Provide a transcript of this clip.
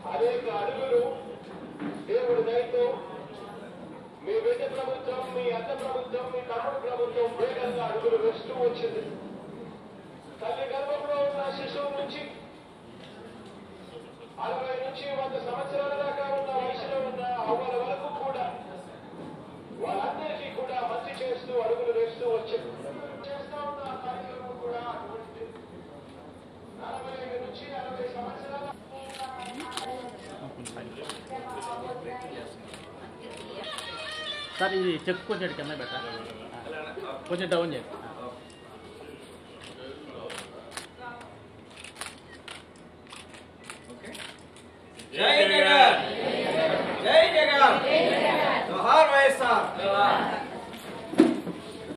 అనేక అడుగులు దేవుడి దయతో మీ బిడ్డ ప్రభుత్వం మీ అన్న ప్రభుత్వం మీ తమ్ముడు ప్రభుత్వం వేగంగా అడుగులు వేస్తూ వచ్చింది తల్లి గర్భంలో ఉన్న శిశువు నుంచి అరవై నుంచి వంద సంవత్సరాల దాకా ఉన్న వయసులో ఉన్న అవ్వల వరకు కూడా వాళ్ళందరికీ కూడా మంచి చేస్తూ అడుగులు వేస్తూ వచ్చింది చేస్తా ఉన్న ఆ కార్యక్రమం కూడా అటువంటిది నలభై ఐదు నుంచి అరవై సంవత్సరాల సార్ ఇది చెక్ కొంచెం కింద పెట్టా కొంచెం డౌన్ చేయండి జై జగన్ జై జగన్ జోహార్ వైఎస్ఆర్